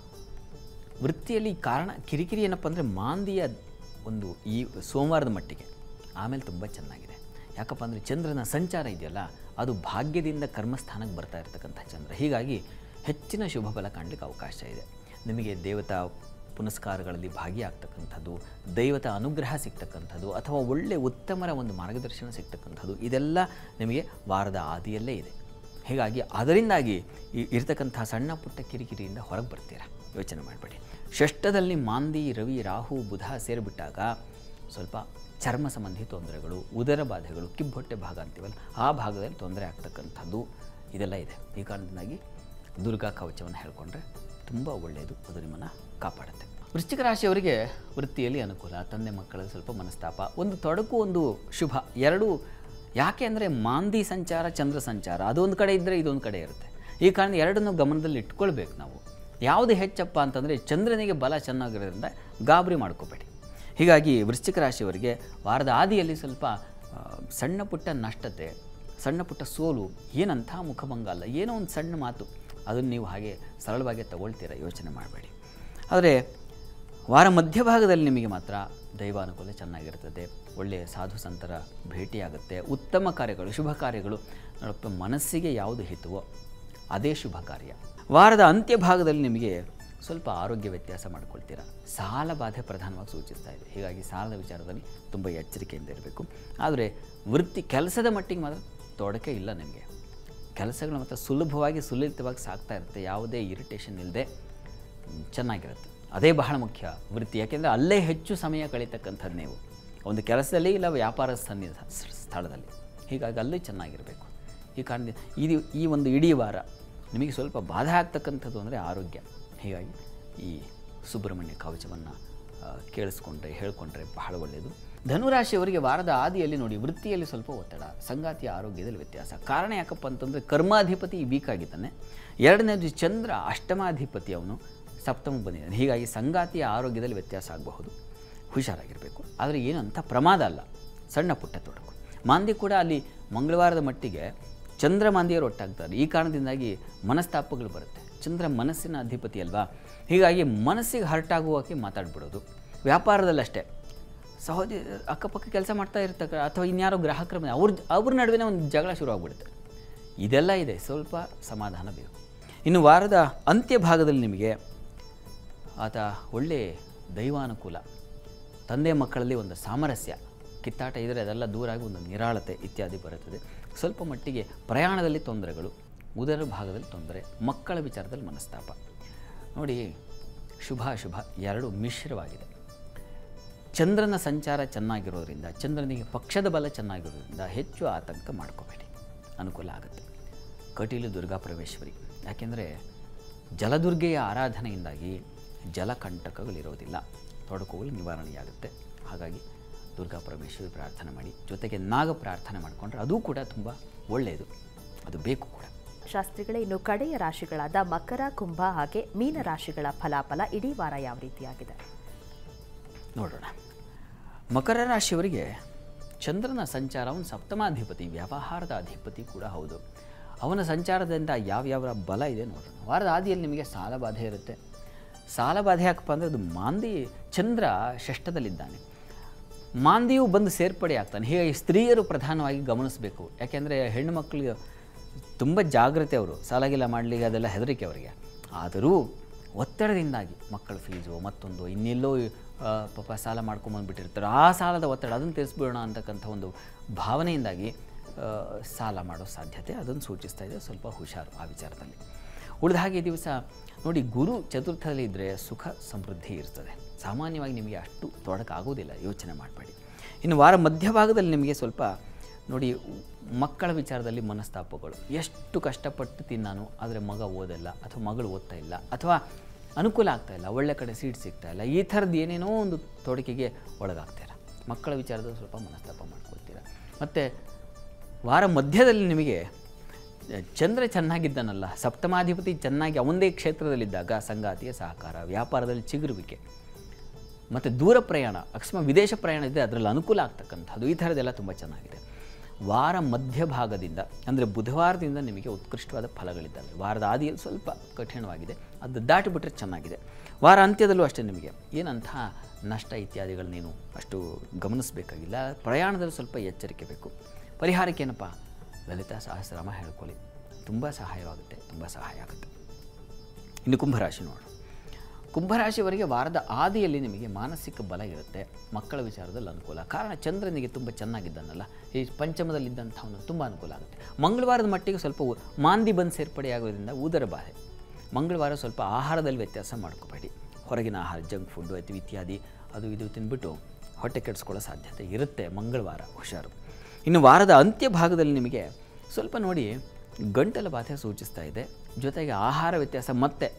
ವೃತ್ತಿಯಲ್ಲಿ ಕಾರಣ ಕಿರಿಕಿರಿ ಏನಪ್ಪ ಅಂದರೆ ಮಾಂದಿಯ ಒಂದು ಈ ಸೋಮವಾರದ ಮಟ್ಟಿಗೆ ಆಮೇಲೆ ತುಂಬ ಚೆನ್ನಾಗಿದೆ ಯಾಕಪ್ಪ ಅಂದರೆ ಚಂದ್ರನ ಸಂಚಾರ ಇದೆಯಲ್ಲ ಅದು ಭಾಗ್ಯದಿಂದ ಕರ್ಮಸ್ಥಾನಕ್ಕೆ ಬರ್ತಾ ಇರತಕ್ಕಂಥ ಚಂದ್ರ ಹೀಗಾಗಿ ಹೆಚ್ಚಿನ ಶುಭ ಫಲ ಕಾಣಲಿಕ್ಕೆ ಅವಕಾಶ ಇದೆ ನಿಮಗೆ ದೇವತಾ ಪುನಸ್ಕಾರಗಳಲ್ಲಿ ಭಾಗಿಯಾಗ್ತಕ್ಕಂಥದ್ದು ದೈವತ ಅನುಗ್ರಹ ಸಿಗ್ತಕ್ಕಂಥದ್ದು ಅಥವಾ ಒಳ್ಳೆ ಉತ್ತಮರ ಒಂದು ಮಾರ್ಗದರ್ಶನ ಸಿಗ್ತಕ್ಕಂಥದ್ದು ಇದೆಲ್ಲ ನಿಮಗೆ ವಾರದ ಆದಿಯಲ್ಲೇ ಇದೆ ಹೀಗಾಗಿ ಅದರಿಂದಾಗಿ ಈ ಇರ್ತಕ್ಕಂಥ ಸಣ್ಣ ಪುಟ್ಟ ಕಿರಿಕಿರಿಯಿಂದ ಹೊರಗೆ ಬರ್ತೀರಾ ಯೋಚನೆ ಮಾಡಬೇಡಿ ಷಷ್ಠದಲ್ಲಿ ಮಾಂದಿ ರವಿ ರಾಹು ಬುಧ ಸೇರಿಬಿಟ್ಟಾಗ ಸ್ವಲ್ಪ ಚರ್ಮ ಸಂಬಂಧಿ ತೊಂದರೆಗಳು ಉದರ ಬಾಧೆಗಳು ಕಿಬ್ಬೊಟ್ಟೆ ಭಾಗ ಅಂತೀವಲ್ಲ ಆ ಭಾಗದಲ್ಲಿ ತೊಂದರೆ ಆಗ್ತಕ್ಕಂಥದ್ದು ಇದೆಲ್ಲ ಇದೆ ಈ ಕಾರಣದಿಂದಾಗಿ ದುರ್ಗಾ ಕವಚವನ್ನು ಹೇಳ್ಕೊಂಡ್ರೆ ತುಂಬ ಒಳ್ಳೆಯದು ಅದು ನಿಮ್ಮನ್ನು ಕಾಪಾಡುತ್ತೆ ವೃಶ್ಚಿಕ ರಾಶಿಯವರಿಗೆ ವೃತ್ತಿಯಲ್ಲಿ ಅನುಕೂಲ ತಂದೆ ಮಕ್ಕಳಲ್ಲಿ ಸ್ವಲ್ಪ ಮನಸ್ತಾಪ ಒಂದು ತೊಡಕು ಒಂದು ಶುಭ ಎರಡೂ ಯಾಕೆ ಅಂದರೆ ಮಾಂದಿ ಸಂಚಾರ ಚಂದ್ರ ಸಂಚಾರ ಅದೊಂದು ಕಡೆ ಇದ್ದರೆ ಇದೊಂದು ಕಡೆ ಇರುತ್ತೆ ಈ ಕಾರಣ ಎರಡನ್ನೂ ಗಮನದಲ್ಲಿ ಇಟ್ಕೊಳ್ಬೇಕು ನಾವು ಯಾವುದು ಹೆಚ್ಚಪ್ಪ ಅಂತಂದರೆ ಚಂದ್ರನಿಗೆ ಬಲ ಚೆನ್ನಾಗಿರೋದ್ರಿಂದ ಗಾಬರಿ ಮಾಡ್ಕೋಬೇಡಿ ಹೀಗಾಗಿ ವೃಶ್ಚಿಕ ರಾಶಿಯವರಿಗೆ ವಾರದ ಆದಿಯಲ್ಲಿ ಸ್ವಲ್ಪ ಆ, ಸಣ್ಣ ಪುಟ್ಟ ನಷ್ಟತೆ ಸಣ್ಣ ಪುಟ್ಟ ಸೋಲು ಏನಂಥ ಮುಖಭಂಗ ಅಲ್ಲ ಏನೋ ಒಂದು ಸಣ್ಣ ಮಾತು ಅದನ್ನು ನೀವು ಹಾಗೆ ಸರಳವಾಗಿ ತಗೊಳ್ತೀರ ಯೋಚನೆ ಮಾಡಬೇಡಿ ಆದರೆ ವಾರ ಮಧ್ಯಭಾಗದಲ್ಲಿ ನಿಮಗೆ ಮಾತ್ರ ದೈವಾನುಕೂಲ ಚೆನ್ನಾಗಿರ್ತದೆ ಒಳ್ಳೆಯ ಸಾಧು ಸಂತರ ಭೇಟಿಯಾಗುತ್ತೆ ಉತ್ತಮ ಕಾರ್ಯಗಳು ಶುಭ ಕಾರ್ಯಗಳು ನೋಡಪ್ಪ ಮನಸ್ಸಿಗೆ ಯಾವುದು ಹಿತವೋ ಅದೇ ಶುಭ ಕಾರ್ಯ ವಾರದ ಅಂತ್ಯಭಾಗದಲ್ಲಿ ನಿಮಗೆ ಸ್ವಲ್ಪ ಆರೋಗ್ಯ ವ್ಯತ್ಯಾಸ ಮಾಡ್ಕೊಳ್ತೀರಾ ಸಾಲ ಬಾಧೆ ಪ್ರಧಾನವಾಗಿ ಸೂಚಿಸ್ತಾ ಇದೆ ಹೀಗಾಗಿ ಸಾಲದ ವಿಚಾರದಲ್ಲಿ ತುಂಬ ಎಚ್ಚರಿಕೆಯಿಂದ ಇರಬೇಕು ಆದರೆ ವೃತ್ತಿ ಕೆಲಸದ ಮಟ್ಟಿಗೆ ಮಾತ್ರ ತೊಡಕೆ ಇಲ್ಲ ನಿಮಗೆ ಕೆಲಸಗಳು ಮಾತ್ರ ಸುಲಭವಾಗಿ ಸುಲಲಿತವಾಗಿ ಸಾಗ್ತಾ ಇರುತ್ತೆ ಯಾವುದೇ ಇರಿಟೇಷನ್ ಇಲ್ಲದೆ ಚೆನ್ನಾಗಿರುತ್ತೆ ಅದೇ ಬಹಳ ಮುಖ್ಯ ವೃತ್ತಿ ಯಾಕೆಂದರೆ ಅಲ್ಲೇ ಹೆಚ್ಚು ಸಮಯ ಕಳೀತಕ್ಕಂಥದ್ದು ನೀವು ಒಂದು ಕೆಲಸದಲ್ಲಿ ಇಲ್ಲ ವ್ಯಾಪಾರ ಸನ್ನಿ ಸ್ಥಳದಲ್ಲಿ ಹೀಗಾಗಿ ಅಲ್ಲೂ ಚೆನ್ನಾಗಿರಬೇಕು ಈ ಕಾರಣದಿಂದ ಇದು ಈ ಒಂದು ಇಡೀ ವಾರ ನಿಮಗೆ ಸ್ವಲ್ಪ ಬಾಧೆ ಆಗ್ತಕ್ಕಂಥದ್ದು ಅಂದರೆ ಆರೋಗ್ಯ ಹೀಗಾಗಿ ಈ ಸುಬ್ರಹ್ಮಣ್ಯ ಕವಚವನ್ನು ಕೇಳಿಸ್ಕೊಂಡ್ರೆ ಹೇಳ್ಕೊಂಡ್ರೆ ಬಹಳ ಒಳ್ಳೆಯದು ಧನುರಾಶಿಯವರಿಗೆ ವಾರದ ಆದಿಯಲ್ಲಿ ನೋಡಿ ವೃತ್ತಿಯಲ್ಲಿ ಸ್ವಲ್ಪ ಒತ್ತಡ ಸಂಗಾತಿಯ ಆರೋಗ್ಯದಲ್ಲಿ ವ್ಯತ್ಯಾಸ ಕಾರಣ ಯಾಕಪ್ಪ ಅಂತಂದರೆ ಕರ್ಮಾಧಿಪತಿ ವೀಕ್ ಆಗಿದ್ದಾನೆ ಎರಡನೇದು ಚಂದ್ರ ಅಷ್ಟಮಾಧಿಪತಿ ಅವನು ಸಪ್ತಮ ಬಂದಿದ್ದಾನೆ ಹೀಗಾಗಿ ಸಂಗಾತಿಯ ಆರೋಗ್ಯದಲ್ಲಿ ವ್ಯತ್ಯಾಸ ಆಗಬಹುದು ಹುಷಾರಾಗಿರಬೇಕು ಆದರೆ ಏನು ಅಂತ ಪ್ರಮಾದ ಅಲ್ಲ ಸಣ್ಣ ಪುಟ್ಟ ತೊಡಕು ಮಾಂದಿ ಕೂಡ ಅಲ್ಲಿ ಮಂಗಳವಾರದ ಮಟ್ಟಿಗೆ ಚಂದ್ರ ಮಾಂದಿಯರು ಒಟ್ಟಾಗ್ತಾರೆ ಈ ಕಾರಣದಿಂದಾಗಿ ಮನಸ್ತಾಪಗಳು ಬರುತ್ತೆ ಚಂದ್ರ ಮನಸ್ಸಿನ ಅಧಿಪತಿ ಅಲ್ವಾ ಹೀಗಾಗಿ ಮನಸ್ಸಿಗೆ ಹರ್ಟಾಗುವಾಗೆ ಮಾತಾಡ್ಬಿಡೋದು ವ್ಯಾಪಾರದಲ್ಲಷ್ಟೇ ಸಹೋದರಿ ಅಕ್ಕಪಕ್ಕ ಕೆಲಸ ಮಾಡ್ತಾ ಇರ್ತಕ್ಕ ಅಥವಾ ಇನ್ಯಾರೋ ಗ್ರಾಹಕರ ಮನೆ ಅವ್ರ ಅವ್ರ ನಡುವೆ ಒಂದು ಜಗಳ ಶುರು ಆಗ್ಬಿಡುತ್ತೆ ಇದೆಲ್ಲ ಇದೆ ಸ್ವಲ್ಪ ಸಮಾಧಾನ ಬೇಕು ಇನ್ನು ವಾರದ ಅಂತ್ಯ ಭಾಗದಲ್ಲಿ ನಿಮಗೆ ಆತ ಒಳ್ಳೆ ದೈವಾನುಕೂಲ ತಂದೆ ಮಕ್ಕಳಲ್ಲಿ ಒಂದು ಸಾಮರಸ್ಯ ಕಿತ್ತಾಟ ಇದ್ದರೆ ಅದೆಲ್ಲ ದೂರಾಗಿ ಒಂದು ನಿರಾಳತೆ ಇತ್ಯಾದಿ ಬರುತ್ತದೆ ಸ್ವಲ್ಪ ಮಟ್ಟಿಗೆ ಪ್ರಯಾಣದಲ್ಲಿ ತೊಂದರೆಗಳು ಉದರ ಭಾಗದಲ್ಲಿ ತೊಂದರೆ ಮಕ್ಕಳ ವಿಚಾರದಲ್ಲಿ ಮನಸ್ತಾಪ ನೋಡಿ ಶುಭ ಅಶುಭ ಎರಡು ಮಿಶ್ರವಾಗಿದೆ ಚಂದ್ರನ ಸಂಚಾರ ಚೆನ್ನಾಗಿರೋದ್ರಿಂದ ಚಂದ್ರನಿಗೆ ಪಕ್ಷದ ಬಲ ಚೆನ್ನಾಗಿರೋದ್ರಿಂದ ಹೆಚ್ಚು ಆತಂಕ ಮಾಡ್ಕೋಬೇಡಿ ಅನುಕೂಲ ಆಗುತ್ತೆ ಕಟೀಲು ದುರ್ಗಾ ಪರಮೇಶ್ವರಿ ಯಾಕೆಂದರೆ ಜಲದುರ್ಗೆಯ ಆರಾಧನೆಯಿಂದಾಗಿ ಜಲಕಂಟಕಗಳಿರೋದಿಲ್ಲ ತೊಡಕುಗಳು ನಿವಾರಣೆಯಾಗುತ್ತೆ ಹಾಗಾಗಿ ದುರ್ಗಾ ಪರಮೇಶ್ವರಿ ಪ್ರಾರ್ಥನೆ ಮಾಡಿ ಜೊತೆಗೆ ನಾಗ ಪ್ರಾರ್ಥನೆ ಮಾಡಿಕೊಂಡ್ರೆ ಅದು ಕೂಡ ತುಂಬ ಒಳ್ಳೆಯದು ಅದು ಬೇಕು ಕೂಡ ಶಾಸ್ತ್ರಿಗಳೇ ಇನ್ನು ಕಡೆಯ ರಾಶಿಗಳಾದ ಮಕರ ಕುಂಭ ಹಾಗೆ ಮೀನ ರಾಶಿಗಳ ಫಲಾಫಲ ಇಡೀ ವಾರ ಯಾವ ರೀತಿಯಾಗಿದೆ ನೋಡೋಣ ಮಕರ ರಾಶಿಯವರಿಗೆ ಚಂದ್ರನ ಸಂಚಾರ ಅವನು ಸಪ್ತಮಾಧಿಪತಿ ವ್ಯವಹಾರದ ಅಧಿಪತಿ ಕೂಡ ಹೌದು ಅವನ ಸಂಚಾರದಿಂದ ಯಾವ್ಯಾವ ಬಲ ಇದೆ ನೋಡೋಣ ವಾರದ ಆದಿಯಲ್ಲಿ ನಿಮಗೆ ಸಾಲ ಬಾಧೆ ಇರುತ್ತೆ ಸಾಲ ಬಾಧೆ ಯಾಕಪ್ಪ ಅಂದರೆ ಅದು ಮಾಂದಿ ಚಂದ್ರ ಷಷ್ಠದಲ್ಲಿದ್ದಾನೆ ಮಾಂದಿಯು ಬಂದು ಸೇರ್ಪಡೆ ಆಗ್ತಾನೆ ಹೀಗಾಗಿ ಸ್ತ್ರೀಯರು ಪ್ರಧಾನವಾಗಿ ಗಮನಿಸಬೇಕು ಯಾಕೆಂದರೆ ಹೆಣ್ಣು ಮಕ್ಕಳಿಗೆ ತುಂಬ ಜಾಗ್ರತೆ ಅವರು ಸಾಲಾಗಿಲ್ಲ ಮಾಡಲಿಕ್ಕೆ ಅದೆಲ್ಲ ಹೆದರಿಕೆ ಅವರಿಗೆ ಆದರೂ ಒತ್ತಡದಿಂದಾಗಿ ಮಕ್ಕಳ ಫೀಸು ಮತ್ತೊಂದು ಇನ್ನೆಲ್ಲೋ ಆ, ಪಾಪ ಸಾಲ ಮಾಡ್ಕೊಂಬಂದ್ಬಿಟ್ಟಿರ್ತಾರೆ ಆ ಸಾಲದ ಒತ್ತಡ ಅದನ್ನು ತೀರಿಸ್ಬಿಡೋಣ ಅಂತಕ್ಕಂಥ ಒಂದು ಭಾವನೆಯಿಂದಾಗಿ ಆ, ಸಾಲ ಮಾಡೋ ಸಾಧ್ಯತೆ ಅದನ್ನು ಸೂಚಿಸ್ತಾ ಇದೆ ಸ್ವಲ್ಪ ಹುಷಾರು ಆ ವಿಚಾರದಲ್ಲಿ ಉಳಿದ ಹಾಗೆ ಈ ದಿವಸ ನೋಡಿ ಗುರು ಚತುರ್ಥದಲ್ಲಿ ಇದ್ದರೆ ಸುಖ ಸಮೃದ್ಧಿ ಇರ್ತದೆ ಸಾಮಾನ್ಯವಾಗಿ ನಿಮಗೆ ಅಷ್ಟು ತೊಡಕಾಗೋದಿಲ್ಲ ಯೋಚನೆ ಮಾಡಬೇಡಿ ಇನ್ನು ವಾರ ಮಧ್ಯಭಾಗದಲ್ಲಿ ನಿಮಗೆ ಸ್ವಲ್ಪ ನೋಡಿ ಮಕ್ಕಳ ವಿಚಾರದಲ್ಲಿ ಮನಸ್ತಾಪಗಳು ಎಷ್ಟು ಕಷ್ಟಪಟ್ಟು ತಿನ್ನಾನು ಆದರೆ ಮಗ ಓದಲ್ಲ ಅಥವಾ ಮಗಳು ಓದ್ತಾ ಇಲ್ಲ ಅಥವಾ ಅನುಕೂಲ ಆಗ್ತಾ ಇಲ್ಲ ಒಳ್ಳೆ ಕಡೆ ಸೀಟ್ ಸಿಗ್ತಾ ಇಲ್ಲ ಈ ಥರದ್ದು ಏನೇನೋ ಒಂದು ತೊಡಕಿಗೆ ಒಳಗಾಗ್ತೀರ ಮಕ್ಕಳ ವಿಚಾರದಲ್ಲಿ ಸ್ವಲ್ಪ ಮನಸ್ತಾಪ ಮಾಡ್ಕೊಳ್ತೀರ ಮತ್ತು ವಾರ ಮಧ್ಯದಲ್ಲಿ ನಿಮಗೆ ಚಂದ್ರ ಚೆನ್ನಾಗಿದ್ದಾನಲ್ಲ ಸಪ್ತಮಾಧಿಪತಿ ಚೆನ್ನಾಗಿ ಅವನದೇ ಕ್ಷೇತ್ರದಲ್ಲಿದ್ದಾಗ ಸಂಗಾತಿಯ ಸಹಕಾರ ವ್ಯಾಪಾರದಲ್ಲಿ ಚಿಗುರುವಿಕೆ ಮತ್ತು ದೂರ ಪ್ರಯಾಣ ಅಕಸ್ಮಾತ್ ವಿದೇಶ ಪ್ರಯಾಣ ಇದ್ದರೆ ಅದರಲ್ಲಿ ಅನುಕೂಲ ಆಗ್ತಕ್ಕಂಥದ್ದು ಈ ಥರದ್ದೆಲ್ಲ ತುಂಬ ಚೆನ್ನಾಗಿದೆ ವಾರ ಮಧ್ಯಭಾಗದಿಂದ ಅಂದರೆ ಬುಧವಾರದಿಂದ ನಿಮಗೆ ಉತ್ಕೃಷ್ಟವಾದ ಫಲಗಳಿದ್ದಾವೆ ವಾರದ ಆದಿಯಲ್ಲಿ ಸ್ವಲ್ಪ ಕಠಿಣವಾಗಿದೆ ಅದು ದಾಟಿಬಿಟ್ರೆ ಚೆನ್ನಾಗಿದೆ ವಾರ ಅಂತ್ಯದಲ್ಲೂ ಅಷ್ಟೇ ನಿಮಗೆ ಏನಂತಹ ನಷ್ಟ ಇತ್ಯಾದಿಗಳು ನೀನು ಅಷ್ಟು ಗಮನಿಸಬೇಕಾಗಿಲ್ಲ ಪ್ರಯಾಣದಲ್ಲಿ ಸ್ವಲ್ಪ ಎಚ್ಚರಿಕೆ ಬೇಕು ಪರಿಹಾರಕ್ಕೆ ಏನಪ್ಪ ಲಲಿತಾ ಸಹಸ್ರನಾಮ ಹೇಳ್ಕೊಳ್ಳಿ ತುಂಬ ಸಹಾಯವಾಗುತ್ತೆ ತುಂಬ ಸಹಾಯ ಆಗುತ್ತೆ ಇನ್ನು ಕುಂಭರಾಶಿ ನೋಡು ಕುಂಭರಾಶಿಯವರಿಗೆ ವಾರದ ಆದಿಯಲ್ಲಿ ನಿಮಗೆ ಮಾನಸಿಕ ಬಲ ಇರುತ್ತೆ ಮಕ್ಕಳ ವಿಚಾರದಲ್ಲಿ ಅನುಕೂಲ ಕಾರಣ ಚಂದ್ರನಿಗೆ ತುಂಬ ಚೆನ್ನಾಗಿದ್ದಾನಲ್ಲ ಈ ಪಂಚಮದಲ್ಲಿದ್ದಂಥವನು ತುಂಬ ಅನುಕೂಲ ಆಗುತ್ತೆ ಮಂಗಳವಾರದ ಮಟ್ಟಿಗೆ ಸ್ವಲ್ಪ ಉ- ಮಾಂದಿ ಬಂದು ಸೇರ್ಪಡೆಯಾಗೋದ್ರಿಂದ ಉದರ ಬಾಧೆ ಮಂಗಳವಾರ ಸ್ವಲ್ಪ ಆಹಾರದಲ್ಲಿ ವ್ಯತ್ಯಾಸ ಮಾಡ್ಕೋಬೇಡಿ ಹೊರಗಿನ ಆಹಾರ ಜಂಕ್ ಫುಡ್ಡು ಅಥವಾ ಇತ್ಯಾದಿ ಅದು ಇದು ತಿಂದ್ಬಿಟ್ಟು ಹೊಟ್ಟೆ ಕೆಡಿಸ್ಕೊಳ್ಳೋ ಸಾಧ್ಯತೆ ಇರುತ್ತೆ ಮಂಗಳವಾರ ಹುಷಾರು ಇನ್ನು ವಾರದ ಅಂತ್ಯ ಭಾಗದಲ್ಲಿ ನಿಮಗೆ ಸ್ವಲ್ಪ ನೋಡಿ ಗಂಟಲ ಬಾಧೆ ಸೂಚಿಸ್ತಾ ಇದೆ ಜೊತೆಗೆ ಆಹಾರ ವ್ಯತ್ಯಾಸ ಮತ್ತೆ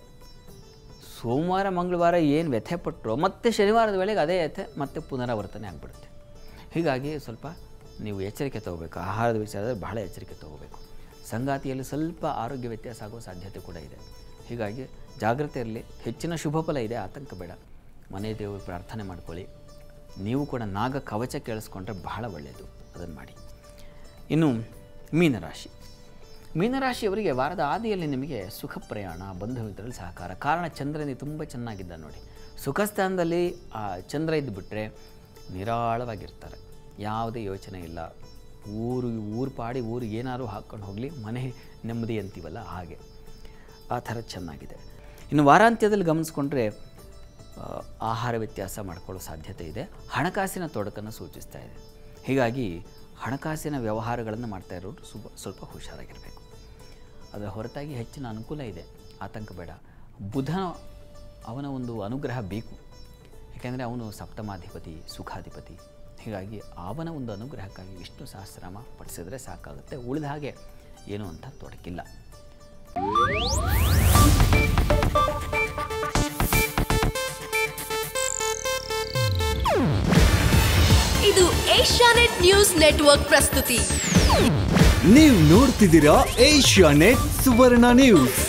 ಸೋಮವಾರ ಮಂಗಳವಾರ ಏನು ವ್ಯಥೆ ಪಟ್ಟರು ಮತ್ತೆ ಶನಿವಾರದ ವೇಳೆಗೆ ಅದೇ ವ್ಯಥೆ ಮತ್ತೆ ಪುನರಾವರ್ತನೆ ಆಗಿಬಿಡುತ್ತೆ ಹೀಗಾಗಿ ಸ್ವಲ್ಪ ನೀವು ಎಚ್ಚರಿಕೆ ತಗೋಬೇಕು ಆಹಾರದ ವಿಚಾರದಲ್ಲಿ ಬಹಳ ಎಚ್ಚರಿಕೆ ತಗೋಬೇಕು ಸಂಗಾತಿಯಲ್ಲಿ ಸ್ವಲ್ಪ ಆರೋಗ್ಯ ವ್ಯತ್ಯಾಸ ಆಗೋ ಸಾಧ್ಯತೆ ಕೂಡ ಇದೆ ಹೀಗಾಗಿ ಜಾಗ್ರತೆ ಇರಲಿ ಹೆಚ್ಚಿನ ಶುಭ ಫಲ ಇದೆ ಆತಂಕ ಬೇಡ ಮನೆ ದೇವರು ಪ್ರಾರ್ಥನೆ ಮಾಡ್ಕೊಳ್ಳಿ ನೀವು ಕೂಡ ನಾಗ ಕವಚ ಕೇಳಿಸ್ಕೊಂಡ್ರೆ ಬಹಳ ಒಳ್ಳೆಯದು ಅದನ್ನು ಮಾಡಿ ಇನ್ನು ಮೀನರಾಶಿ ಮೀನರಾಶಿಯವರಿಗೆ ವಾರದ ಆದಿಯಲ್ಲಿ ನಿಮಗೆ ಸುಖ ಪ್ರಯಾಣ ಬಂಧು ಮಿತ್ರರಲ್ಲಿ ಸಹಕಾರ ಕಾರಣ ಚಂದ್ರನಿಗೆ ತುಂಬ ಚೆನ್ನಾಗಿದ್ದ ನೋಡಿ ಸುಖ ಸ್ಥಾನದಲ್ಲಿ ಆ ಚಂದ್ರ ಇದ್ದು ಬಿಟ್ಟರೆ ನಿರಾಳವಾಗಿರ್ತಾರೆ ಯಾವುದೇ ಯೋಚನೆ ಇಲ್ಲ ಊರು ಊರು ಪಾಡಿ ಊರಿಗೆ ಏನಾದ್ರು ಹಾಕ್ಕೊಂಡು ಹೋಗಲಿ ಮನೆ ನೆಮ್ಮದಿ ಅಂತೀವಲ್ಲ ಹಾಗೆ ಆ ಥರ ಚೆನ್ನಾಗಿದೆ ಇನ್ನು ವಾರಾಂತ್ಯದಲ್ಲಿ ಗಮನಿಸ್ಕೊಂಡ್ರೆ ಆ, ಆಹಾರ ವ್ಯತ್ಯಾಸ ಮಾಡ್ಕೊಳ್ಳೋ ಸಾಧ್ಯತೆ ಇದೆ ಹಣಕಾಸಿನ ತೊಡಕನ್ನು ಸೂಚಿಸ್ತಾ ಇದೆ ಹೀಗಾಗಿ ಹಣಕಾಸಿನ ವ್ಯವಹಾರಗಳನ್ನು ಮಾಡ್ತಾ ಇರೋರು ಸುಬ ಸ್ವಲ್ಪ ಹುಷಾರಾಗಿರಬೇಕು ಅದರ ಹೊರತಾಗಿ ಹೆಚ್ಚಿನ ಅನುಕೂಲ ಇದೆ ಆತಂಕ ಬೇಡ ಬುಧ ಅವನ ಒಂದು ಅನುಗ್ರಹ ಬೇಕು ಯಾಕೆಂದರೆ ಅವನು ಸಪ್ತಮಾಧಿಪತಿ ಸುಖಾಧಿಪತಿ ಹೀಗಾಗಿ ಅವನ ಒಂದು ಅನುಗ್ರಹಕ್ಕಾಗಿ ವಿಷ್ಣು ಸಹಸ್ರನಾಮ ಪಠಿಸಿದ್ರೆ ಸಾಕಾಗುತ್ತೆ ಉಳಿದ ಹಾಗೆ ಏನು ಅಂತ ತೊಡಕಿಲ್ಲ ಇದು ಏಷ್ಯಾನೆಟ್ ನ್ಯೂಸ್ ನೆಟ್ವರ್ಕ್ ಪ್ರಸ್ತುತಿ ನೀವು ನೋಡ್ತಿದ್ದೀರಾ ಏಷ್ಯಾ ನೆಟ್ ಸುವರ್ಣ ನ್ಯೂಸ್